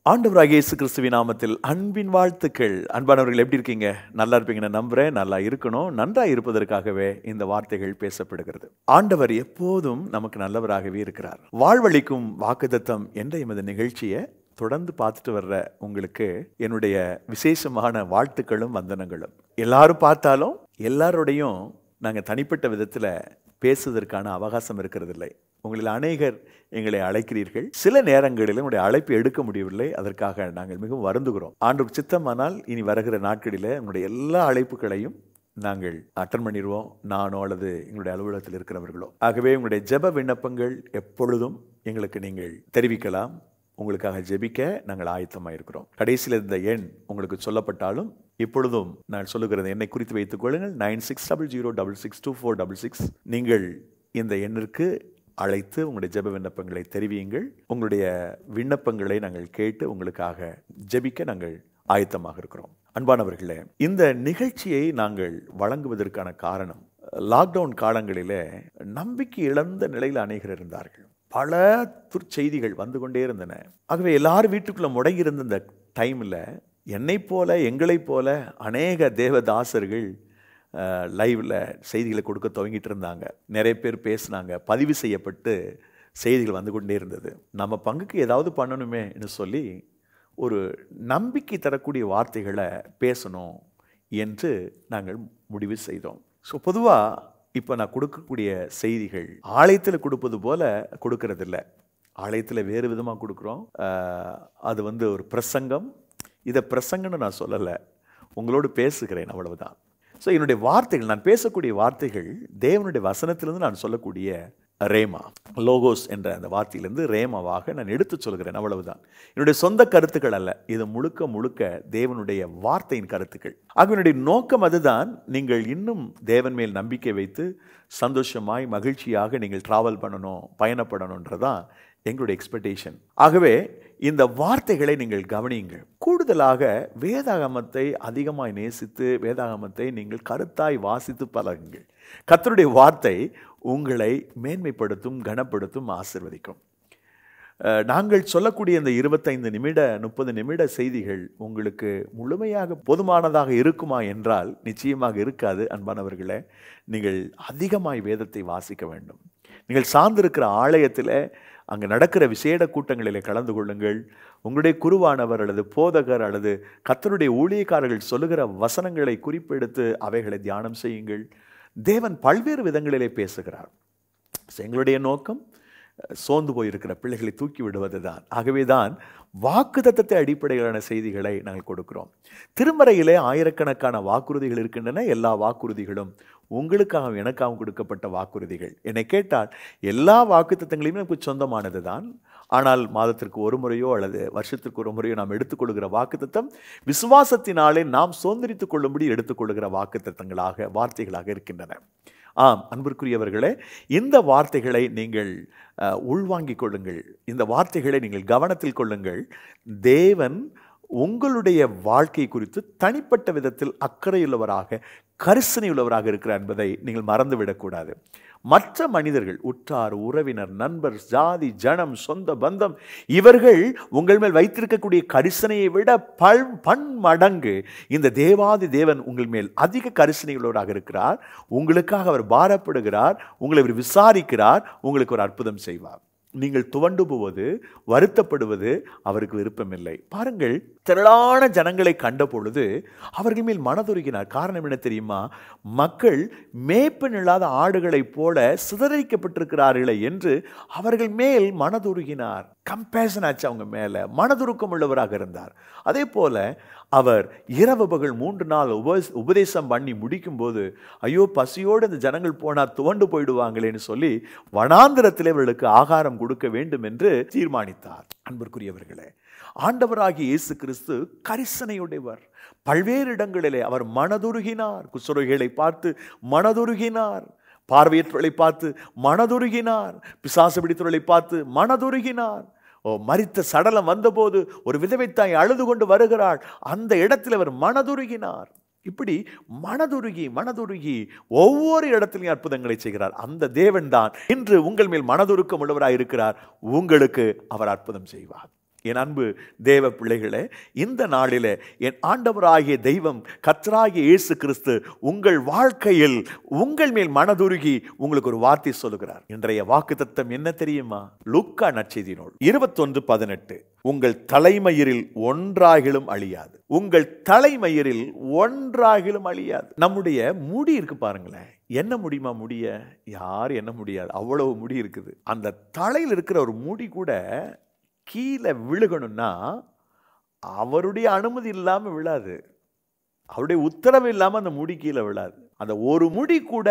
ஆண்டவராகிய இயேசு கிறிஸ்துவின் நாமத்தில் அன்பின் வாழ்த்துக்கள் அன்பானவர்கள் எப்படி இருக்கீங்க நல்லா இருப்பீங்கன்னு நம்புறேன் நல்லா இருக்கணும் நன்றா இருப்பதற்காகவே இந்த வார்த்தைகள் பேசப்படுகிறது ஆண்டவர் எப்போதும் நமக்கு நல்லவராகவே இருக்கிறார் வாழ்வழிக்கும் வாக்குத்தத்தம் என்ற எமது நிகழ்ச்சியை தொடர்ந்து பார்த்துட்டு வர்ற உங்களுக்கு என்னுடைய விசேஷமான வாழ்த்துக்களும் வந்தனங்களும் எல்லாரும் பார்த்தாலும் எல்லாரோடையும் நாங்கள் தனிப்பட்ட விதத்தில் பேசுவதற்கான அவகாசம் இருக்கிறதில்லை உங்களில் அநேகர் எங்களை அழைக்கிறீர்கள் சில நேரங்களில் உங்களுடைய அழைப்பு எடுக்க முடியவில்லை அதற்காக நாங்கள் மிகவும் வருந்துகிறோம் ஆண்டு சித்தமானால் இனி வருகிற நாட்களில் உங்களுடைய எல்லா அழைப்புகளையும் நாங்கள் அட்டன் பண்ணிடுவோம் நானோ அல்லது எங்களுடைய அலுவலகத்தில் இருக்கிறவர்களோ ஆகவே உங்களுடைய ஜெப விண்ணப்பங்கள் எப்பொழுதும் எங்களுக்கு நீங்கள் தெரிவிக்கலாம் உங்களுக்காக ஜெபிக்க நாங்கள் ஆயத்தமாக இருக்கிறோம் கடைசியில் இந்த எண் உங்களுக்கு சொல்லப்பட்டாலும் இப்பொழுதும் நான் சொல்லுகிறது என்னை குறித்து வைத்துக் கொள்ளுங்கள் nine six double zero double six two four double six நீங்கள் இந்த எண்ணிற்கு அழைத்து உங்களுடைய ஜெப விண்ணப்பங்களை தெரிவியுங்கள் உங்களுடைய விண்ணப்பங்களை நாங்கள் கேட்டு உங்களுக்காக ஜெபிக்க நாங்கள் ஆயத்தமாக இருக்கிறோம் அன்பானவர்களே இந்த நிகழ்ச்சியை நாங்கள் வழங்குவதற்கான காரணம் லாக்டவுன் காலங்களிலே நம்பிக்கை இழந்த நிலையில் அநேகர் இருந்தார்கள் பல துர்ச்செய்திகள் வந்து கொண்டே இருந்தன ஆகவே எல்லாரும் வீட்டுக்குள்ள முடங்கி இருந்த இந்த டைமில் என்னை போல எங்களைப் போல அநேக தேவதாசர்கள் லைவில் செய்திகளை கொடுக்க துவங்கிட்டு இருந்தாங்க நிறைய பேர் பேசினாங்க பதிவு செய்யப்பட்டு செய்திகள் வந்து கொண்டே இருந்தது நம்ம பங்குக்கு ஏதாவது பண்ணணுமேன்னு சொல்லி ஒரு நம்பிக்கை தரக்கூடிய வார்த்தைகளை பேசணும் என்று நாங்கள் முடிவு செய்தோம் ஸோ பொதுவாக இப்போ நான் கொடுக்கக்கூடிய செய்திகள் ஆலயத்தில் கொடுப்பது போல கொடுக்கறதில்ல ஆலயத்தில் வேறு விதமாக கொடுக்குறோம் அது வந்து ஒரு பிரசங்கம் இதை பிரசங்கன்னு நான் சொல்லலை உங்களோடு பேசுகிறேன் அவ்வளவுதான் ஸோ என்னுடைய வார்த்தைகள் நான் பேசக்கூடிய வார்த்தைகள் தேவனுடைய வசனத்திலிருந்து நான் சொல்லக்கூடிய ரேமா லோகோஸ் என்ற அந்த வார்த்தையிலிருந்து ரேமாவாக நான் எடுத்து சொல்கிறேன் அவ்வளவுதான் என்னுடைய சொந்த கருத்துக்கள் அல்ல இது முழுக்க முழுக்க தேவனுடைய வார்த்தையின் கருத்துக்கள் ஆக என்னுடைய நோக்கம் அதுதான் நீங்கள் இன்னும் தேவன் மேல் நம்பிக்கை வைத்து சந்தோஷமாய் மகிழ்ச்சியாக நீங்கள் டிராவல் பண்ணணும் பயணப்படணுன்றதான் எங்களுடைய எக்ஸ்பெக்டேஷன் ஆகவே இந்த வார்த்தைகளை நீங்கள் கவனியுங்கள் கூடுதலாக வேதாகமத்தை அதிகமாய் நேசித்து வேதாகமத்தை நீங்கள் கருத்தாய் வாசித்து பழகுங்கள் கத்தருடைய வார்த்தை உங்களை மேன்மைப்படுத்தும் கனப்படுத்தும் ஆசிர்வதிக்கும் நாங்கள் சொல்லக்கூடிய இந்த இருபத்தைந்து நிமிட முப்பது நிமிட செய்திகள் உங்களுக்கு முழுமையாக போதுமானதாக இருக்குமா என்றால் நிச்சயமாக இருக்காது அன்பானவர்களே நீங்கள் அதிகமாய் வேதத்தை வாசிக்க வேண்டும் நீங்கள் சார்ந்திருக்கிற ஆலயத்தில் அங்கே நடக்கிற விசேட கூட்டங்களில் கலந்து கொள்ளுங்கள் உங்களுடைய குருவானவர் அல்லது போதகர் அல்லது கத்தருடைய ஊழியக்காரர்கள் சொல்லுகிற வசனங்களை குறிப்பெடுத்து அவைகளை தியானம் செய்யுங்கள் தேவன் பல்வேறு விதங்களிலே பேசுகிறார் எங்களுடைய நோக்கம் சோர்ந்து போயிருக்கிற பிள்ளைகளை தூக்கி விடுவது தான் ஆகவே தான் வாக்கு தத்தத்தை அடிப்படையிலான செய்திகளை நாங்கள் கொடுக்கிறோம் திருமறையிலே ஆயிரக்கணக்கான வாக்குறுதிகள் இருக்கின்றன எல்லா வாக்குறுதிகளும் உங்களுக்காகவும் எனக்காகவும் கொடுக்கப்பட்ட வாக்குறுதிகள் என்னை கேட்டால் எல்லா வாக்கு தத்தங்களையுமே நமக்கு சொந்தமானது தான் ஆனால் மாதத்திற்கு ஒரு முறையோ அல்லது வருஷத்திற்கு ஒரு முறையோ நாம் எடுத்துக்கொள்கிற வாக்குத்தத்தம் விசுவாசத்தினாலே நாம் சுதந்திரித்துக் கொள்ளும்படி எடுத்துக்கொள்கிற வாக்குத்தத்தங்களாக வார்த்தைகளாக இருக்கின்றன ஆம் அன்பிற்குரியவர்களே இந்த வார்த்தைகளை நீங்கள் உள்வாங்கிக் கொள்ளுங்கள் இந்த வார்த்தைகளை நீங்கள் கவனத்தில் கொள்ளுங்கள் தேவன் உங்களுடைய வாழ்க்கை குறித்து தனிப்பட்ட விதத்தில் அக்கறையுள்ளவராக கரிசனை உள்ளவராக இருக்கிறார் என்பதை நீங்கள் மறந்துவிடக்கூடாது மற்ற மனிதர்கள் உற்றார் உறவினர் நண்பர் ஜாதி ஜனம் சொந்த பந்தம் இவர்கள் உங்கள் மேல் வைத்திருக்கக்கூடிய கரிசனையை விட பல் பன்மடங்கு இந்த தேவாதி தேவன் உங்கள் மேல் அதிக கரிசனை உள்ளவராக இருக்கிறார் உங்களுக்காக அவர் பாரப்படுகிறார் உங்களை அவர் விசாரிக்கிறார் உங்களுக்கு ஒரு அற்புதம் செய்வார் நீங்கள் துவண்டு போவது வருத்தப்படுவது அவருக்கு விருப்பமில்லை பாருங்கள் திரளான ஜனங்களை கண்ட பொழுது அவர்கள் மேல் மனதுருகினார் காரணம் என்ன தெரியுமா மக்கள் மேய்ப்பு இல்லாத ஆடுகளைப் போல சிதறடிக்கப்பட்டிருக்கிறார்களே என்று அவர்கள் மேல் மனதுருகினார் கம்பேஷன் ஆச்சு அவங்க மேல மனதுருக்கம் உள்ளவராக இருந்தார் அதே போல அவர் இரவு பகல் மூன்று நாள் உப உபதேசம் பண்ணி முடிக்கும் போது ஐயோ பசியோடு இந்த ஜனங்கள் போனால் துவண்டு போயிடுவாங்களேன்னு சொல்லி வனாந்திரத்தில் இவர்களுக்கு ஆகாரம் கொடுக்க வேண்டும் என்று தீர்மானித்தார் அன்பிற்குரியவர்களே ஆண்டவராகிய இயேசு கிறிஸ்து கரிசனையுடையவர் பல்வேறு இடங்களிலே அவர் மனதுருகினார் குசுரோகிகளை பார்த்து மனதுருகினார் பார்வையற்றவர்களை பார்த்து மனதுருகினார் பிசாசு பிடித்தவர்களை பார்த்து மனதுருகினார் ஓ மரித்த சடலம் வந்தபோது ஒரு விதவைத்தாய் அழுது கொண்டு வருகிறாள் அந்த இடத்தில் அவர் மனதுருகினார் இப்படி மனதுருகி மனதுருகி ஒவ்வொரு இடத்திலையும் அற்புதங்களை செய்கிறார் அந்த தேவன் தான் இன்று உங்கள் மேல் மனதுருக்கம் உள்ளவராய் இருக்கிறார் உங்களுக்கு அவர் அற்புதம் செய்வார் என் அன்பு தேவ பிள்ளைகளே இந்த நாளிலே என் ஆண்டவராகிய தெய்வம் கத்தராகிய இயேசு கிறிஸ்து உங்கள் வாழ்க்கையில் உங்கள் மேல் மனதுருகி உங்களுக்கு ஒரு வார்த்தை சொல்லுகிறார் இன்றைய வாக்குத்தத்தம் என்ன தெரியுமா லுக்கா நற்செய்தி நூல் இருபத்தொன்று பதினெட்டு உங்கள் தலைமயிரில் ஒன்றாகிலும் அழியாது உங்கள் தலைமயிரில் ஒன்றாகிலும் அழியாது நம்முடைய முடி இருக்கு பாருங்களேன் என்ன முடியுமா முடிய யார் என்ன முடியாது அவ்வளவு முடி இருக்குது அந்த தலையில் இருக்கிற ஒரு முடி கூட கீழே விழுகணும்னா அவருடைய அனுமதி இல்லாமல் விழாது அவருடைய உத்தரவு இல்லாமல் அந்த முடி கீழே விழாது அந்த ஒரு முடி கூட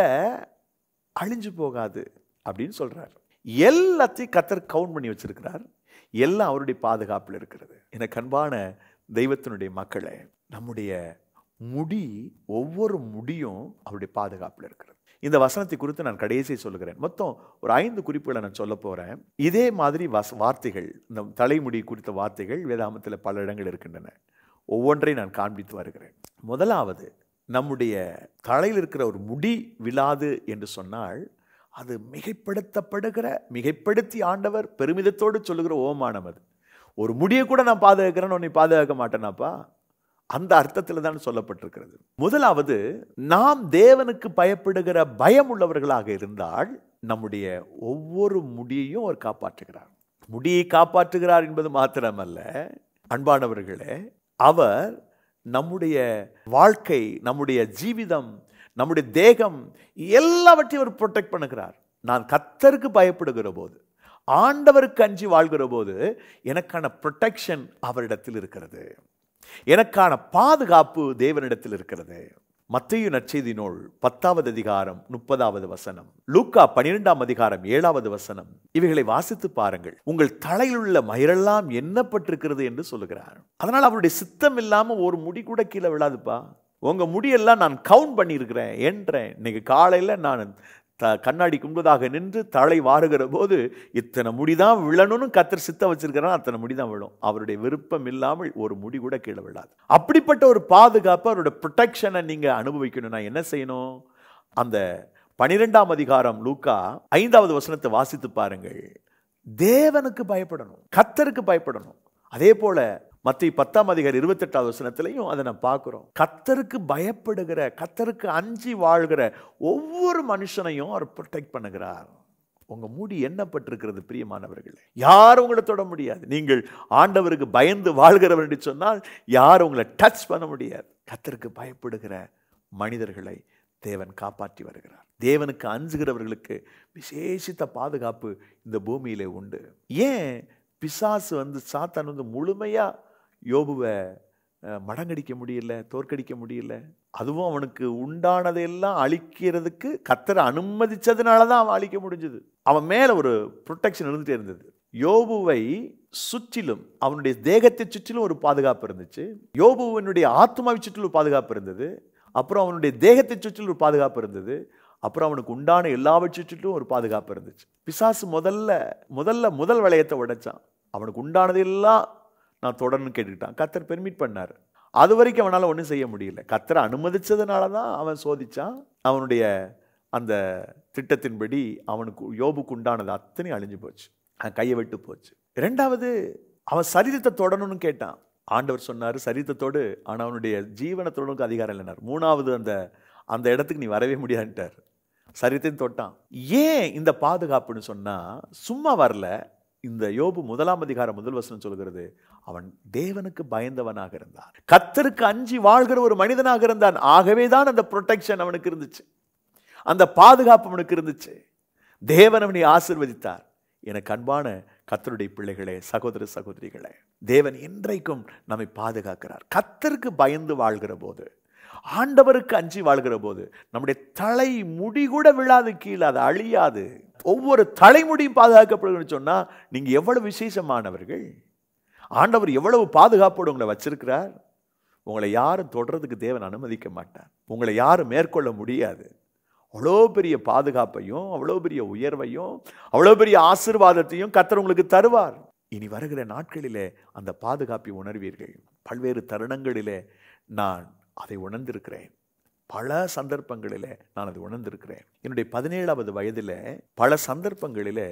அழிஞ்சு போகாது அப்படின்னு சொல்றார் எல்லாத்தையும் கத்தர் கவுண்ட் பண்ணி வச்சிருக்கிறார் எல்லாம் அவருடைய பாதுகாப்பில் இருக்கிறது எனக்கு அன்பான தெய்வத்தினுடைய மக்களே நம்முடைய முடி ஒவ்வொரு முடியும் அவருடைய பாதுகாப்பில் இருக்கிறது இந்த வசனத்தை குறித்து நான் கடைசி சொல்லுகிறேன் மொத்தம் ஒரு ஐந்து குறிப்புகளை நான் சொல்ல போறேன் இதே மாதிரி வச வார்த்தைகள் இந்த தலைமுடி குறித்த வார்த்தைகள் வேதாமத்தில் பல இடங்கள் இருக்கின்றன ஒவ்வொன்றையும் நான் காண்பித்து வருகிறேன் முதலாவது நம்முடைய தலையில் இருக்கிற ஒரு முடி விழாது என்று சொன்னால் அது மிகைப்படுத்தப்படுகிற மிகைப்படுத்தி ஆண்டவர் பெருமிதத்தோடு சொல்லுகிற ஓமானம் அது ஒரு முடியை கூட நான் பாதுகாக்கிறேன்னு உன்னை பாதுகாக்க மாட்டேனாப்பா அந்த அர்த்தத்தில் தான் சொல்லப்பட்டிருக்கிறது முதலாவது நாம் தேவனுக்கு பயப்படுகிற பயம் உள்ளவர்களாக இருந்தால் நம்முடைய ஒவ்வொரு முடியையும் அவர் காப்பாற்றுகிறார் முடியை காப்பாற்றுகிறார் என்பது மாத்திரமல்ல அன்பானவர்களே அவர் நம்முடைய வாழ்க்கை நம்முடைய ஜீவிதம் நம்முடைய தேகம் எல்லாவற்றையும் அவர் ப்ரொடெக்ட் பண்ணுகிறார் நான் கத்தருக்கு பயப்படுகிற போது ஆண்டவருக்கு அஞ்சி வாழ்கிற போது எனக்கான ப்ரொடெக்ஷன் அவரிடத்தில் இருக்கிறது எனக்கான பாதுகாப்பு தேவனிடத்தில் இருக்கிறது மத்திய நற்செய்தி நூல் பத்தாவது அதிகாரம் முப்பதாவது வசனம் லூக்கா பனிரெண்டாம் அதிகாரம் ஏழாவது வசனம் இவைகளை வாசித்து பாருங்கள் உங்கள் தலையில் உள்ள மயிரெல்லாம் எண்ணப்பட்டிருக்கிறது என்று சொல்லுகிறார் அதனால் அவருடைய சித்தம் இல்லாம ஒரு முடி கூட கீழே விழாதுப்பா உங்க முடியெல்லாம் நான் கவுண்ட் பண்ணியிருக்கிறேன் என்றேன் இன்னைக்கு காலையில் நான் த கண்ணாடி கும்பதாக நின்று தலை வாருகிற போது இத்தனை முடிதான் விழணும்னு கத்தர் சித்த வச்சிருக்கிறான் அத்தனை முடிதான் விழும் அவருடைய விருப்பம் இல்லாமல் ஒரு முடி கூட கீழே விழாது அப்படிப்பட்ட ஒரு பாதுகாப்பு அவருடைய ப்ரொடெக்ஷனை நீங்க அனுபவிக்கணும்னா என்ன செய்யணும் அந்த பனிரெண்டாம் அதிகாரம் லூக்கா ஐந்தாவது வசனத்தை வாசித்து பாருங்கள் தேவனுக்கு பயப்படணும் கத்தருக்கு பயப்படணும் அதே போல மத்திய பத்தாம் அதிகாரி இருபத்தெட்டாவது வசனத்திலையும் அதை நான் பார்க்குறோம் கத்தருக்கு பயப்படுகிற கத்தருக்கு அஞ்சி வாழ்கிற ஒவ்வொரு மனுஷனையும் அவர் ப்ரொடெக்ட் பண்ணுகிறார் உங்க மூடி எண்ணப்பட்டிருக்கிறது பிரியமானவர்களே யாரும் உங்களை தொட முடியாது நீங்கள் ஆண்டவருக்கு பயந்து வாழ்கிறவர் என்று சொன்னால் யாரும் உங்களை டச் பண்ண முடியாது கத்தருக்கு பயப்படுகிற மனிதர்களை தேவன் காப்பாற்றி வருகிறார் தேவனுக்கு அஞ்சுகிறவர்களுக்கு விசேஷித்த பாதுகாப்பு இந்த பூமியிலே உண்டு ஏன் பிசாசு வந்து சாத்தான் வந்து முழுமையா யோபுவை மடங்கடிக்க முடியல தோற்கடிக்க முடியல அதுவும் அவனுக்கு உண்டானதையெல்லாம் அழிக்கிறதுக்கு கத்தரை அனுமதிச்சதுனால தான் அவன் அழிக்க முடிஞ்சது அவன் மேல ஒரு ப்ரொடெக்ஷன் இருந்துட்டே இருந்தது யோபுவை சுற்றிலும் அவனுடைய தேகத்தை சுற்றிலும் ஒரு பாதுகாப்பு இருந்துச்சு யோபுவனுடைய ஆத்மாவை சுற்றிலும் ஒரு பாதுகாப்பு இருந்தது அப்புறம் அவனுடைய தேகத்தை சுற்றிலும் ஒரு பாதுகாப்பு இருந்தது அப்புறம் அவனுக்கு உண்டான எல்லாவற்றிலும் ஒரு பாதுகாப்பு இருந்துச்சு பிசாசு முதல்ல முதல்ல முதல் வளையத்தை உடைச்சான் அவனுக்கு உண்டானதெல்லாம் நான் தொடர்ந்து கேட்டுக்கிட்டான் கத்தர் பெர்மிட் பண்ணார் அது வரைக்கும் அவனால் ஒன்றும் செய்ய முடியல கத்தரை அனுமதிச்சதுனால தான் அவன் சோதிச்சான் அவனுடைய அந்த திட்டத்தின்படி அவனுக்கு யோபுக்கு உண்டானது அத்தனை அழிஞ்சு போச்சு கையை விட்டு போச்சு ரெண்டாவது அவன் சரீரத்தை தொடணும்னு கேட்டான் ஆண்டவர் சொன்னார் சரீரத்தோடு ஆனால் அவனுடைய ஜீவனத்தோடுக்கு அதிகாரம் இல்லைனார் மூணாவது அந்த அந்த இடத்துக்கு நீ வரவே முடியாதுட்டார் சரீரத்தையும் தொட்டான் ஏன் இந்த பாதுகாப்புன்னு சொன்னா சும்மா வரல இந்த யோபு முதலாம் அதிகாரம் முதல் வசனம் சொல்கிறது அவன் தேவனுக்கு பயந்தவனாக இருந்தான் கத்தருக்கு அஞ்சி வாழ்கிற ஒரு மனிதனாக இருந்தான் ஆகவே தான் அந்த ப்ரொடெக்ஷன் அவனுக்கு இருந்துச்சு அந்த பாதுகாப்பு அவனுக்கு இருந்துச்சு தேவன் அவனை ஆசிர்வதித்தார் எனக்கு அன்பான கத்தருடைய பிள்ளைகளே சகோதர சகோதரிகளே தேவன் இன்றைக்கும் நம்மை பாதுகாக்கிறார் கத்தருக்கு பயந்து வாழ்கிற போது ஆண்டவருக்கு அஞ்சி வாழ்கிற போது நம்முடைய தலை முடி கூட விழாது கீழே அது அழியாது ஒவ்வொரு தலைமுடியும் பாதுகாக்கப்படுதுன்னு சொன்னா நீங்க எவ்வளவு விசேஷமானவர்கள் ஆண்டவர் எவ்வளவு பாதுகாப்போடு உங்களை வச்சிருக்கிறார் உங்களை யாரும் தொடர்றதுக்கு தேவன் அனுமதிக்க மாட்டார் உங்களை யாரும் மேற்கொள்ள முடியாது அவ்வளோ பெரிய பாதுகாப்பையும் அவ்வளோ பெரிய உயர்வையும் அவ்வளோ பெரிய ஆசிர்வாதத்தையும் கத்தர் உங்களுக்கு தருவார் இனி வருகிற நாட்களிலே அந்த பாதுகாப்பை உணர்வீர்கள் பல்வேறு தருணங்களிலே நான் அதை உணர்ந்திருக்கிறேன் பல சந்தர்ப்பங்களிலே நான் அதை உணர்ந்திருக்கிறேன் என்னுடைய பதினேழாவது வயதில் பல சந்தர்ப்பங்களிலே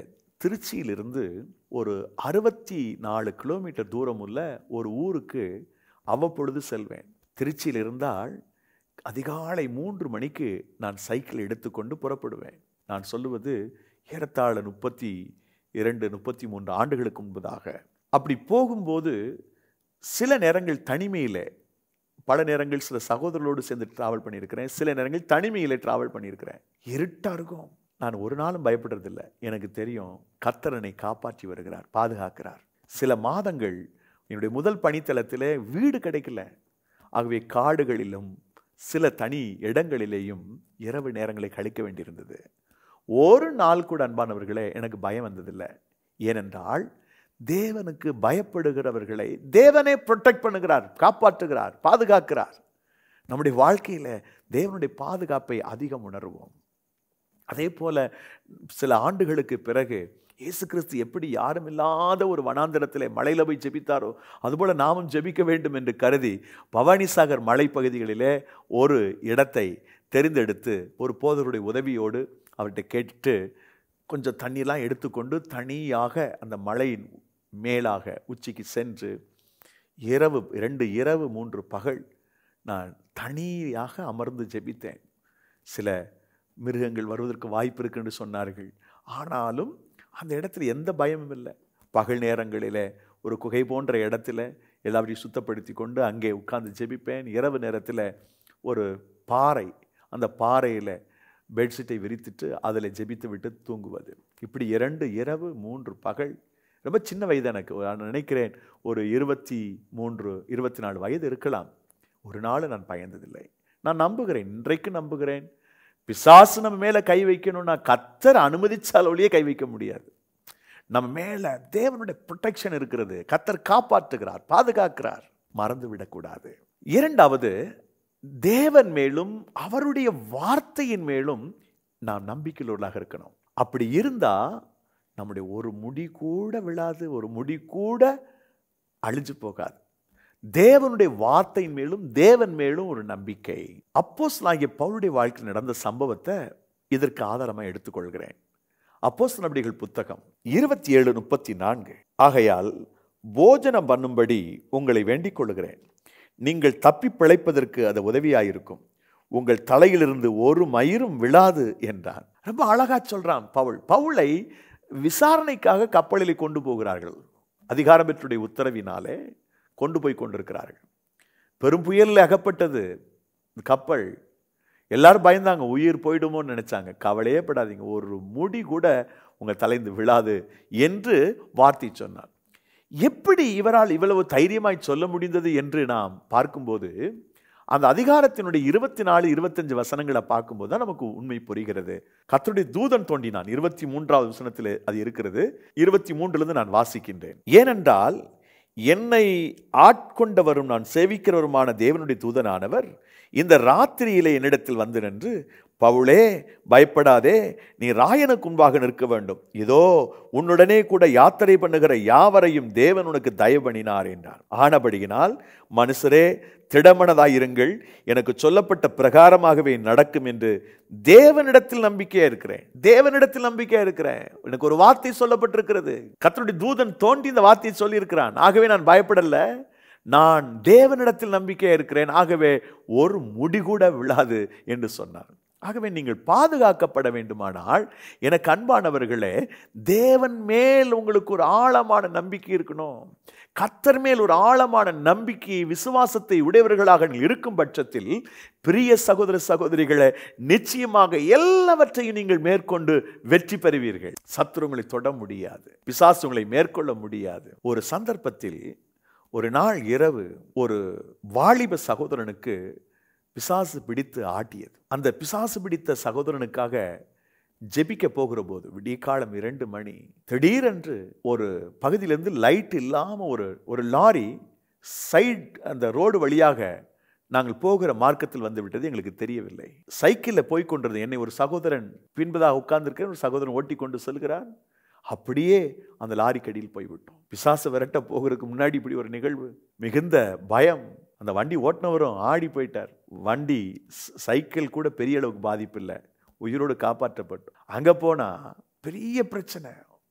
திருச்சியிலிருந்து ஒரு அறுபத்தி நாலு கிலோமீட்டர் தூரம் உள்ள ஒரு ஊருக்கு அவ்வப்பொழுது செல்வேன் திருச்சியில் இருந்தால் அதிகாலை மூன்று மணிக்கு நான் சைக்கிள் எடுத்துக்கொண்டு புறப்படுவேன் நான் சொல்லுவது ஏறத்தாழ முப்பத்தி இரண்டு முப்பத்தி மூன்று ஆண்டுகளுக்கு முன்பதாக அப்படி போகும்போது சில நேரங்கள் தனிமையில் பல நேரங்கள் சில சகோதரர்களோடு சேர்ந்து டிராவல் பண்ணியிருக்கிறேன் சில நேரங்கள் தனிமையில் டிராவல் பண்ணியிருக்கிறேன் இருட்டாக இருக்கும் நான் ஒரு நாளும் பயப்படுறதில்லை எனக்கு தெரியும் கத்தரனை காப்பாற்றி வருகிறார் பாதுகாக்கிறார் சில மாதங்கள் என்னுடைய முதல் பணித்தளத்தில் வீடு கிடைக்கல ஆகவே காடுகளிலும் சில தனி இடங்களிலேயும் இரவு நேரங்களை கழிக்க வேண்டியிருந்தது ஒரு நாள் கூட அன்பானவர்களே எனக்கு பயம் வந்ததில்லை ஏனென்றால் தேவனுக்கு பயப்படுகிறவர்களை தேவனே ப்ரொடெக்ட் பண்ணுகிறார் காப்பாற்றுகிறார் பாதுகாக்கிறார் நம்முடைய வாழ்க்கையில் தேவனுடைய பாதுகாப்பை அதிகம் உணர்வோம் அதே போல சில ஆண்டுகளுக்கு பிறகு இயேசு கிறிஸ்து எப்படி யாரும் இல்லாத ஒரு வனாந்திரத்திலே மலையில போய் ஜெபித்தாரோ அதுபோல நாமும் ஜெபிக்க வேண்டும் என்று கருதி பவானிசாகர் மலைப்பகுதிகளிலே ஒரு இடத்தை தெரிந்தெடுத்து ஒரு போதருடைய உதவியோடு அவர்கிட்ட கேட்டு கொஞ்சம் தண்ணியெல்லாம் எடுத்துக்கொண்டு தனியாக அந்த மலையின் மேலாக உச்சிக்கு சென்று இரவு ரெண்டு இரவு மூன்று பகல் நான் தனியாக அமர்ந்து ஜெபித்தேன் சில மிருகங்கள் வருவதற்கு வாய்ப்பு இருக்குன்னு சொன்னார்கள் ஆனாலும் அந்த இடத்துல எந்த பயமும் இல்லை பகல் நேரங்களில் ஒரு குகை போன்ற இடத்துல எல்லாவற்றையும் சுத்தப்படுத்தி கொண்டு அங்கே உட்கார்ந்து ஜெபிப்பேன் இரவு நேரத்தில் ஒரு பாறை அந்த பாறையில் பெட்ஷீட்டை விரித்துட்டு அதில் ஜெபித்து விட்டு தூங்குவது இப்படி இரண்டு இரவு மூன்று பகல் ரொம்ப சின்ன வயது எனக்கு நான் நினைக்கிறேன் ஒரு இருபத்தி மூன்று இருபத்தி நாலு வயது இருக்கலாம் ஒரு நாள் நான் பயந்ததில்லை நான் நம்புகிறேன் இன்றைக்கு நம்புகிறேன் பிசாசு நம்ம மேலே கை வைக்கணும்னா கத்தர் அனுமதிச்சால் ஒழியே கை வைக்க முடியாது நம்ம மேலே தேவனுடைய ப்ரொடெக்ஷன் இருக்கிறது கத்தர் காப்பாற்றுகிறார் பாதுகாக்கிறார் மறந்து விடக்கூடாது இரண்டாவது தேவன் மேலும் அவருடைய வார்த்தையின் மேலும் நாம் நம்பிக்கையுள்ளவர்களாக இருக்கணும் அப்படி இருந்தா நம்முடைய ஒரு முடி கூட விழாது ஒரு முடி கூட அழிஞ்சு போகாது தேவனுடைய வார்த்தையின் மேலும் தேவன் மேலும் ஒரு நம்பிக்கை அப்போஸ் ஆகிய பவுளுடைய வாழ்க்கையில் நடந்த சம்பவத்தை இதற்கு ஆதாரமாக எடுத்துக்கொள்கிறேன் அப்போஸ் நபிகள் புத்தகம் இருபத்தி ஏழு முப்பத்தி நான்கு ஆகையால் போஜனம் பண்ணும்படி உங்களை வேண்டிக் கொள்கிறேன் நீங்கள் தப்பி பிழைப்பதற்கு அது உதவியாயிருக்கும் உங்கள் தலையிலிருந்து ஒரு மயிரும் விழாது என்றான் ரொம்ப அழகா சொல்றான் பவுல் பவுலை விசாரணைக்காக கப்பலில் கொண்டு போகிறார்கள் அதிகாரம் பெற்றுடைய உத்தரவினாலே கொண்டு போய் கொண்டிருக்கிறார்கள் பெரும் புயலில் அகப்பட்டது கப்பல் எல்லாரும் பயந்தாங்க உயிர் போயிடுமோன்னு நினைச்சாங்க கவலையே படாதீங்க ஒரு முடி கூட உங்கள் தலைந்து விழாது என்று வார்த்தை சொன்னார் எப்படி இவரால் இவ்வளவு தைரியமாய் சொல்ல முடிந்தது என்று நாம் பார்க்கும்போது அந்த அதிகாரத்தினுடைய இருபத்தி நாலு இருபத்தஞ்சு வசனங்களை பார்க்கும்போது தான் நமக்கு உண்மை புரிகிறது கத்தருடைய தூதன் தோண்டினான் இருபத்தி மூன்றாவது வசனத்தில் அது இருக்கிறது இருபத்தி மூன்றிலிருந்து நான் வாசிக்கின்றேன் ஏனென்றால் என்னை ஆட்கொண்டவரும் நான் சேவிக்கிறவருமான தேவனுடைய தூதனானவர் இந்த ராத்திரியிலே என்னிடத்தில் வந்து நின்று பவுளே பயப்படாதே நீ ராயனுக்கு முன்பாக நிற்க வேண்டும் இதோ உன்னுடனே கூட யாத்திரை பண்ணுகிற யாவரையும் தேவன் உனக்கு தயவணினார் என்றார் ஆனபடியினால் மனுஷரே திடமனதாயிருங்கள் எனக்கு சொல்லப்பட்ட பிரகாரமாகவே நடக்கும் என்று தேவனிடத்தில் நம்பிக்கையா இருக்கிறேன் தேவனிடத்தில் நம்பிக்கையா இருக்கிறேன் எனக்கு ஒரு வார்த்தை சொல்லப்பட்டிருக்கிறது கத்தருடைய தூதன் தோண்டி இந்த வார்த்தையை சொல்லியிருக்கிறான் ஆகவே நான் பயப்படல நான் தேவனிடத்தில் நம்பிக்கையா இருக்கிறேன் ஆகவே ஒரு முடி கூட விழாது என்று சொன்னார் ஆகவே நீங்கள் பாதுகாக்கப்பட வேண்டுமானால் எனக்கு அன்பானவர்களே தேவன் மேல் உங்களுக்கு ஒரு ஆழமான நம்பிக்கை இருக்கணும் கத்தர் மேல் ஒரு ஆழமான நம்பிக்கை விசுவாசத்தை உடையவர்களாக நீங்கள் இருக்கும் பட்சத்தில் பிரிய சகோதர சகோதரிகளை நிச்சயமாக எல்லாவற்றையும் நீங்கள் மேற்கொண்டு வெற்றி பெறுவீர்கள் சத்துருங்களை தொட முடியாது பிசாசு உங்களை மேற்கொள்ள முடியாது ஒரு சந்தர்ப்பத்தில் ஒரு நாள் இரவு ஒரு வாலிப சகோதரனுக்கு பிசாசு பிடித்து ஆட்டியது அந்த பிசாசு பிடித்த சகோதரனுக்காக ஜெபிக்க போகிற போது விடிய காலம் இரண்டு மணி திடீரென்று ஒரு பகுதியிலேருந்து லைட் இல்லாமல் ஒரு ஒரு லாரி சைட் அந்த ரோடு வழியாக நாங்கள் போகிற மார்க்கத்தில் வந்து விட்டது எங்களுக்கு தெரியவில்லை சைக்கிளில் போய் கொண்டிருந்த என்னை ஒரு சகோதரன் பின்பதாக உட்கார்ந்திருக்கிறேன் ஒரு சகோதரன் ஓட்டி கொண்டு செல்கிறார் அப்படியே அந்த லாரிக்கு அடியில் போய்விட்டோம் பிசாசு விரட்ட போகிறதுக்கு முன்னாடி இப்படி ஒரு நிகழ்வு மிகுந்த பயம் அந்த வண்டி ஓட்டினவரும் ஆடி போயிட்டார் வண்டி சைக்கிள் கூட பெரிய அளவுக்கு பாதிப்பு இல்லை உயிரோடு காப்பாற்றப்பட்டோம் அங்கே போனால் பெரிய பிரச்சனை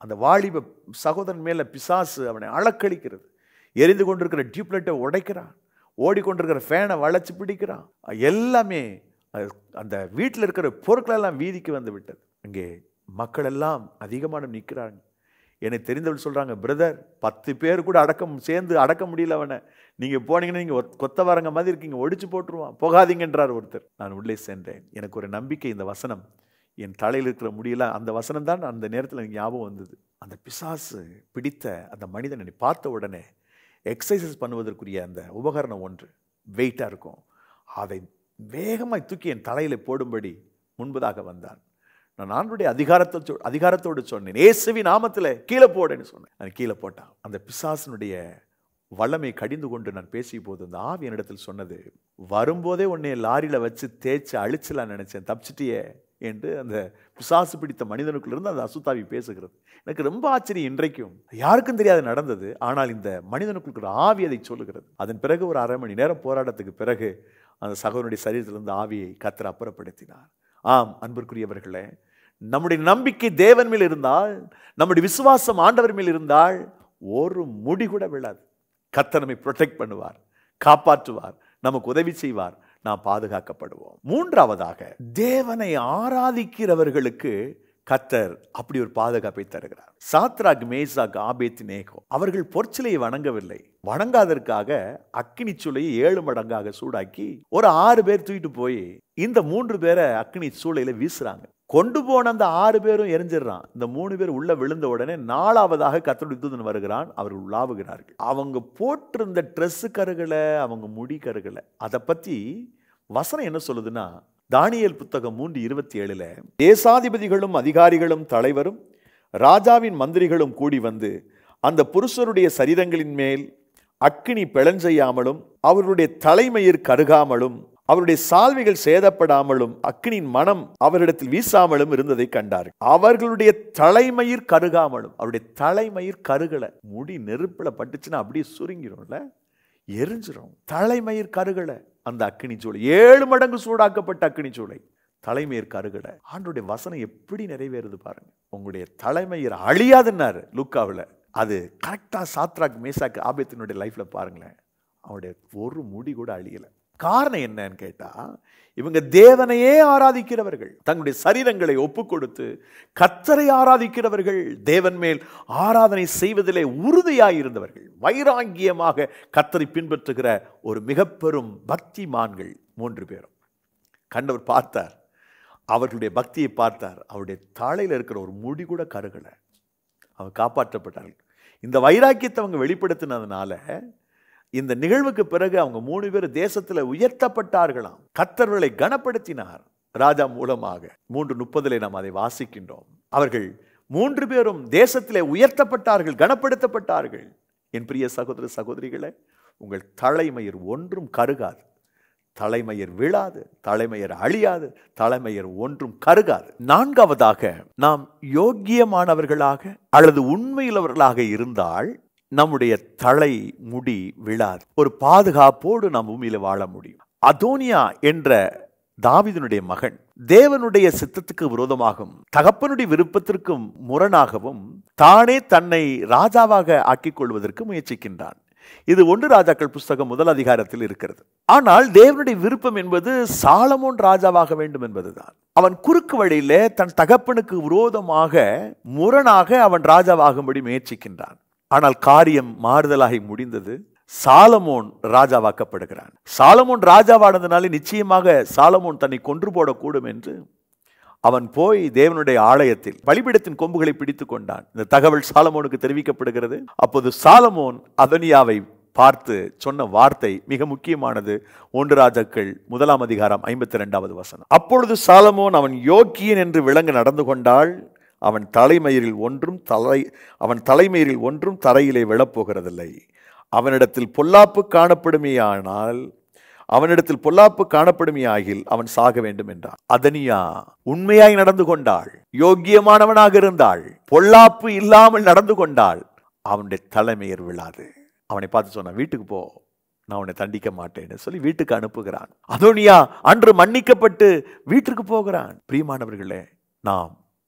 அந்த வாலிப சகோதரன் மேல பிசாசு அவனை அளக்களிக்கிறது எரிந்து கொண்டிருக்கிற டியூப்லைட்டை உடைக்கிறான் ஓடிக்கொண்டிருக்கிற ஃபேனை வளைச்சு பிடிக்கிறான் எல்லாமே அது அந்த வீட்டில் இருக்கிற பொருட்களெல்லாம் வீதிக்கு வந்து விட்டது அங்கே மக்கள் எல்லாம் அதிகமான நிற்கிறாங்க எனக்கு தெரிந்தவள் சொல்கிறாங்க பிரதர் பத்து பேர் கூட அடக்கம் சேர்ந்து அடக்க முடியல அவனை நீங்கள் போனீங்கன்னா நீங்கள் கொத்தவரங்க மாதிரி இருக்கீங்க ஒடிச்சு போட்டுருவான் போகாதீங்கன்றார் ஒருத்தர் நான் உள்ளே சென்றேன் எனக்கு ஒரு நம்பிக்கை இந்த வசனம் என் தலையில் இருக்கிற முடியல அந்த வசனம் தான் அந்த நேரத்தில் எனக்கு ஞாபகம் வந்தது அந்த பிசாசு பிடித்த அந்த மனிதனை பார்த்த உடனே எக்ஸசைஸ் பண்ணுவதற்குரிய அந்த உபகரணம் ஒன்று வெயிட்டாக இருக்கும் அதை வேகமாய் தூக்கி என் தலையில் போடும்படி முன்பதாக வந்தான் நான் ஆண்டுடைய அதிகாரத்தை சொ- அதிகாரத்தோடு சொன்னேன் இயேசுவி நாமத்தில் கீழே போடுன்னு சொன்னேன் அது கீழே போட்டான் அந்த பிசாசனுடைய வல்லமை கடிந்து கொண்டு நான் பேசிய போது அந்த ஆவி என்னிடத்தில் சொன்னது வரும்போதே உன்னை லாரியில வச்சு தேய்ச்சி அழிச்சலாம் நினைச்சேன் தப்பிச்சிட்டியே என்று அந்த பிசாசு பிடித்த மனிதனுக்குள்ளிருந்து அந்த அசுத்தாவி பேசுகிறது எனக்கு ரொம்ப ஆச்சரியம் இன்றைக்கும் யாருக்கும் தெரியாது நடந்தது ஆனால் இந்த மனிதனுக்குள் இருக்கிற ஆவி அதை சொல்லுகிறது அதன் பிறகு ஒரு அரை மணி நேரம் போராட்டத்துக்கு பிறகு அந்த சகோதரனுடைய சரீரத்திலிருந்து ஆவியை கத்தர் அப்புறப்படுத்தினார் ஆம் அன்பிற்குரியவர்களே நம்முடைய நம்பிக்கை தேவன் மேல் இருந்தால் நம்முடைய விசுவாசம் ஆண்டவர் மேல் இருந்தால் ஒரு முடி கூட விழாது கத்தர் நம்மை ப்ரொடெக்ட் பண்ணுவார் காப்பாற்றுவார் நமக்கு உதவி செய்வார் நாம் பாதுகாக்கப்படுவோம் மூன்றாவதாக தேவனை ஆராதிக்கிறவர்களுக்கு கத்தர் அப்படி ஒரு பாதுகாப்பை தருகிறார் சாத்ராக் மேசாக் ஆபேத் நேகோ அவர்கள் பொற்சிலையை வணங்கவில்லை வணங்காதற்காக அக்கினி சூளையை ஏழு மடங்காக சூடாக்கி ஒரு ஆறு பேர் தூக்கிட்டு போய் இந்த மூன்று பேரை அக்கினி சூளையில வீசுறாங்க கொண்டு போன அந்த ஆறு பேரும் எரிஞ்சிடுறான் இந்த மூணு பேர் உள்ள விழுந்த உடனே நாலாவதாக கத்தருடைய தூதன் வருகிறான் அவர்கள் உலாவுகிறார்கள் அவங்க போட்டிருந்த ட்ரெஸ் கருகலை அவங்க முடி கருகலை அதை பத்தி வசனம் என்ன சொல்லுதுன்னா தானியேல் புத்தகம் மூன்று இருபத்தி ஏழுல தேசாதிபதிகளும் அதிகாரிகளும் தலைவரும் ராஜாவின் மந்திரிகளும் கூடி வந்து அந்த புருஷருடைய சரீரங்களின் மேல் அக்கினி பிளஞ்செய்யாமலும் அவருடைய தலைமயிர் கருகாமலும் அவருடைய சால்வைகள் சேதப்படாமலும் அக்கினியின் மனம் அவரிடத்தில் வீசாமலும் இருந்ததை கண்டார் அவர்களுடைய தலைமயிர் கருகாமலும் அவருடைய தலைமயிர் கருகலை முடி நெருப்புல பட்டுச்சுன்னா அப்படியே சுருங்கிரும்ல எரிஞ்சிரும் தலைமயிர் கருகலை அந்த அக்கினி சூளை ஏழு மடங்கு சூடாக்கப்பட்ட அக்கினி சூளை தலைமயிர் கருகலை ஆண்டுடைய வசனம் எப்படி நிறைவேறுது பாருங்க உங்களுடைய தலைமயிர் அழியாதுன்னாரு லூக்காவில் அது கரெக்டாக சாத்ராக் மேசாக் ஆபத்தினுடைய லைஃப்ல பாருங்களேன் அவனுடைய ஒரு முடி கூட அழியலை காரணம் என்னன்னு கேட்டா இவங்க தேவனையே ஆராதிக்கிறவர்கள் தங்களுடைய சரீரங்களை ஒப்பு கொடுத்து கத்தரை ஆராதிக்கிறவர்கள் தேவன் மேல் ஆராதனை செய்வதிலே உறுதியாய் இருந்தவர்கள் வைராங்கியமாக கத்தரை பின்பற்றுகிற ஒரு மிக பெரும் பக்திமான்கள் மூன்று பேரும் கண்டவர் பார்த்தார் அவர்களுடைய பக்தியை பார்த்தார் அவருடைய தலையில் இருக்கிற ஒரு முடி கூட கருகலை அவங்க காப்பாற்றப்பட்டார்கள் இந்த வைராக்கியத்தை அவங்க வெளிப்படுத்தினதுனால இந்த நிகழ்வுக்கு பிறகு அவங்க மூணு பேர் தேசத்துல உயர்த்தப்பட்டார்களாம் கத்தர்களை கனப்படுத்தினார் ராஜா மூலமாக மூன்று முப்பதிலே நாம் அதை வாசிக்கின்றோம் அவர்கள் மூன்று பேரும் தேசத்திலே உயர்த்தப்பட்டார்கள் கனப்படுத்தப்பட்டார்கள் என் பிரிய சகோதர சகோதரிகளே உங்கள் தலைமயிர் ஒன்றும் கருகாது தலைமயிர் விழாது தலைமயிர் அழியாது தலைமயிர் ஒன்றும் கருகாது நான்காவதாக நாம் யோக்கியமானவர்களாக அல்லது உண்மையுள்ளவர்களாக இருந்தால் நம்முடைய தலை முடி விழாது ஒரு பாதுகாப்போடு நாம் பூமியில வாழ முடியும் அதோனியா என்ற தாவிதனுடைய மகன் தேவனுடைய சித்தத்துக்கு விரோதமாகவும் தகப்பனுடைய விருப்பத்திற்கும் முரணாகவும் தானே தன்னை ராஜாவாக ஆக்கிக் கொள்வதற்கு முயற்சிக்கின்றான் இது ஒன்று ராஜாக்கள் புஸ்தகம் முதல் அதிகாரத்தில் இருக்கிறது ஆனால் தேவனுடைய விருப்பம் என்பது சாலமோன் ராஜாவாக வேண்டும் என்பதுதான் அவன் குறுக்கு வழியிலே தன் தகப்பனுக்கு விரோதமாக முரணாக அவன் ராஜாவாகும்படி முயற்சிக்கின்றான் ஆனால் காரியம் மாறுதலாகி முடிந்தது சாலமோன் ராஜாவாக்கப்படுகிறான் சாலமோன் ராஜாவானதுனாலே நிச்சயமாக சாலமோன் தன்னை கொன்று போடக்கூடும் என்று அவன் போய் தேவனுடைய ஆலயத்தில் பலிபீடத்தின் கொம்புகளை பிடித்து கொண்டான் இந்த தகவல் சாலமோனுக்கு தெரிவிக்கப்படுகிறது அப்போது சாலமோன் அதனியாவை பார்த்து சொன்ன வார்த்தை மிக முக்கியமானது ஒன்று ராஜாக்கள் முதலாம் அதிகாரம் ஐம்பத்தி ரெண்டாவது வசனம் அப்பொழுது சாலமோன் அவன் யோக்கியன் என்று விளங்க நடந்து கொண்டால் அவன் தலைமயிரில் ஒன்றும் தலை அவன் தலைமயிரில் ஒன்றும் தரையிலே விழப்போகிறதில்லை அவனிடத்தில் பொல்லாப்பு காணப்படுமேயானால் அவனிடத்தில் பொல்லாப்பு காணப்படுமையாகில் அவன் சாக வேண்டும் என்றான் அதனியா உண்மையாய் நடந்து கொண்டாள் யோக்கியமானவனாக இருந்தாள் பொல்லாப்பு இல்லாமல் நடந்து கொண்டாள் அவனுடைய தலைமையர் விழாது அவனை பார்த்து சொன்னான் வீட்டுக்கு போ நான் உன்னை தண்டிக்க மாட்டேன்னு சொல்லி வீட்டுக்கு அனுப்புகிறான் அதோனியா அன்று மன்னிக்கப்பட்டு வீட்டிற்கு போகிறான் பிரியமானவர்களே நாம்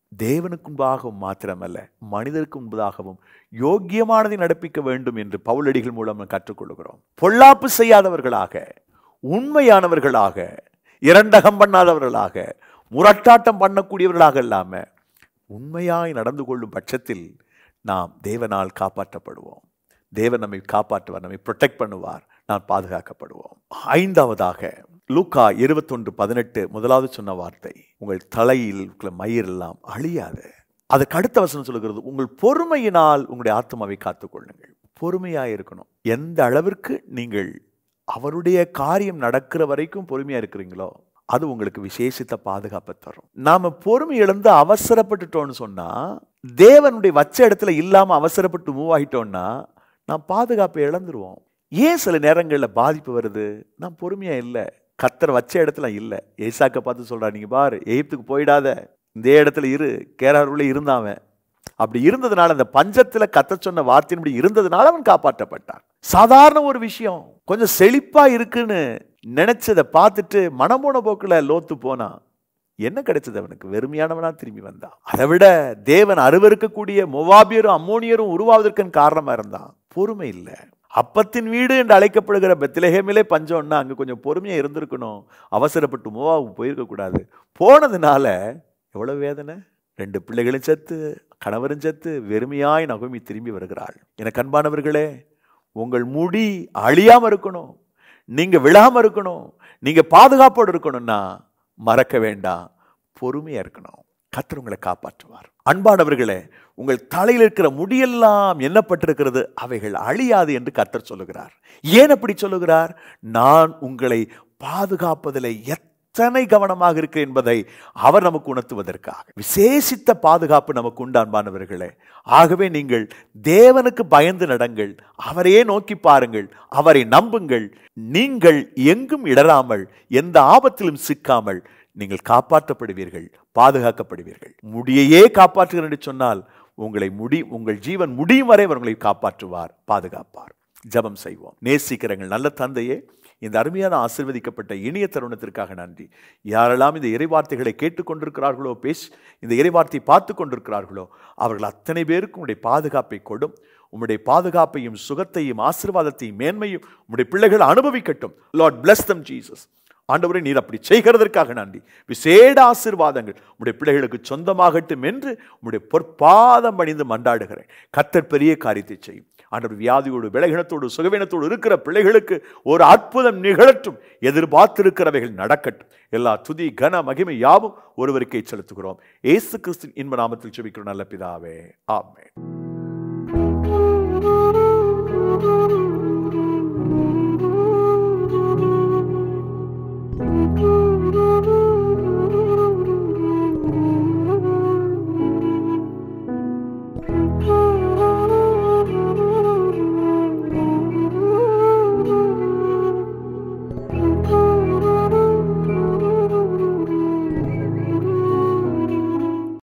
தேவனுக்கு முன்பாகவும் மாத்திரமல்ல மனிதருக்கு முன்பதாகவும் யோக்கியமானதை நடப்பிக்க வேண்டும் என்று பவுலடிகள் மூலம் நாம் கற்றுக்கொள்கிறோம் பொல்லாப்பு செய்யாதவர்களாக உண்மையானவர்களாக இரண்டகம் பண்ணாதவர்களாக முரட்டாட்டம் பண்ணக்கூடியவர்களாக இல்லாம உண்மையாய் நடந்து கொள்ளும் பட்சத்தில் நாம் தேவனால் காப்பாற்றப்படுவோம் தேவன் நம்மை காப்பாற்றுவார் நம்மை ப்ரொடெக்ட் பண்ணுவார் நாம் பாதுகாக்கப்படுவோம் ஐந்தாவதாக லூக்கா இருபத்தொன்று பதினெட்டு முதலாவது சொன்ன வார்த்தை உங்கள் தலையில் இருக்கிற மயிர் எல்லாம் அழியாது அதுக்கு அடுத்த வசனம் சொல்லுகிறது உங்கள் பொறுமையினால் உங்களுடைய ஆத்மாவை காத்துக்கொள்ளுங்கள் பொறுமையாக இருக்கணும் எந்த அளவிற்கு நீங்கள் அவருடைய காரியம் நடக்கிற வரைக்கும் பொறுமையா இருக்கிறீங்களோ அது உங்களுக்கு விசேஷித்த பாதுகாப்பை தரும் நாம பொறுமை இழந்து அவசரப்பட்டுட்டோம்னு சொன்னா தேவனுடைய வச்ச இடத்துல இல்லாம அவசரப்பட்டு மூவ் ஆகிட்டோம்னா நாம் பாதுகாப்பை இழந்துருவோம் ஏன் சில நேரங்களில் பாதிப்பு வருது நான் பொறுமையா இல்லை கத்தர் வச்ச இடத்துல இல்லை ஏசாக்க பார்த்து சொல்றா நீங்க பாரு எகிப்துக்கு போயிடாத இந்த இடத்துல இரு கேராருள்ள இருந்தாவன் அப்படி இருந்ததுனால அந்த பஞ்சத்துல கத்த சொன்ன வார்த்தையின்படி இருந்ததுனால அவன் காப்பாற்றப்பட்டான் சாதாரண ஒரு விஷயம் கொஞ்சம் செழிப்பா இருக்குன்னு நினைச்சதை பார்த்துட்டு மனமோன போக்குல லோத்து போனான் என்ன கிடைச்சது அவனுக்கு வெறுமையானவனா திரும்பி வந்தான் அதை விட தேவன் அருவருக்கக்கூடிய மொவாபியரும் அம்மோனியரும் உருவாவதற்கு காரணமா இருந்தான் பொறுமை இல்லை அப்பத்தின் வீடு என்று அழைக்கப்படுகிற பெத்திலஹேமிலே பஞ்சம்னா அங்க கொஞ்சம் பொறுமையா இருந்திருக்கணும் அவசரப்பட்டு மோவாவுக்கு போயிருக்க கூடாது போனதுனால எவ்வளவு வேதனை ரெண்டு பிள்ளைகளும் செத்து கணவரும் செத்து வெறுமையாய் நகுமி திரும்பி வருகிறாள் எனக்கு அன்பானவர்களே உங்கள் முடி அழியாம இருக்கணும் நீங்க விழாம இருக்கணும் நீங்க பாதுகாப்போடு இருக்கணும்னா மறக்க வேண்டாம் பொறுமையா இருக்கணும் கத்தர் உங்களை காப்பாற்றுவார் அன்பானவர்களே உங்கள் தலையில் இருக்கிற முடியெல்லாம் எண்ணப்பட்டிருக்கிறது அவைகள் அழியாது என்று கத்தர் சொல்லுகிறார் ஏன் அப்படி சொல்லுகிறார் நான் உங்களை பாதுகாப்பதில் எத்தனை கவனமாக இருக்கிறேன் என்பதை அவர் நமக்கு உணர்த்துவதற்காக விசேஷித்த பாதுகாப்பு நமக்கு உண்டு அன்பானவர்களே ஆகவே நீங்கள் தேவனுக்கு பயந்து நடங்கள் அவரையே நோக்கி பாருங்கள் அவரை நம்புங்கள் நீங்கள் எங்கும் இடராமல் எந்த ஆபத்திலும் சிக்காமல் நீங்கள் காப்பாற்றப்படுவீர்கள் பாதுகாக்கப்படுவீர்கள் முடியையே காப்பாற்றுகிறேன் என்று சொன்னால் உங்களை முடி உங்கள் ஜீவன் முடியும் வரை அவர் உங்களை காப்பாற்றுவார் பாதுகாப்பார் ஜபம் செய்வோம் நேசிக்கிறங்கள் நல்ல தந்தையே இந்த அருமையான ஆசிர்வதிக்கப்பட்ட இனிய தருணத்திற்காக நன்றி யாரெல்லாம் இந்த இறைவார்த்தைகளை கேட்டுக்கொண்டிருக்கிறார்களோ பேசி இந்த இறைவார்த்தை பார்த்து கொண்டிருக்கிறார்களோ அவர்கள் அத்தனை பேருக்கும் உடைய பாதுகாப்பை கொடும் உம்முடைய பாதுகாப்பையும் சுகத்தையும் ஆசீர்வாதத்தையும் மேன்மையும் உம்முடைய பிள்ளைகள் அனுபவிக்கட்டும் லார்ட் பிளஸ் தம் ஜீசஸ் ஆண்டவரே நீர் அப்படி செய்கிறதற்காக நன்றி விசேட ஆசீர்வாதங்கள் உடைய பிள்ளைகளுக்கு சொந்தமாகட்டும் என்று உடைய பொற்பாதம் பணிந்து மன்றாடுகிறேன் கத்தர் பெரிய காரியத்தை செய்யும் ஆண்டவர் வியாதியோடு விலகினத்தோடு சுகவீனத்தோடு இருக்கிற பிள்ளைகளுக்கு ஒரு அற்புதம் நிகழட்டும் எதிர்பார்த்திருக்கிறவைகள் நடக்கட்டும் எல்லா துதி கன மகிமை யாவும் ஒருவருக்கே செலுத்துகிறோம் ஏசு கிறிஸ்தின் இன்ப நாமத்தில் செபிக்கிறோம் நல்ல பிதாவே ஆமே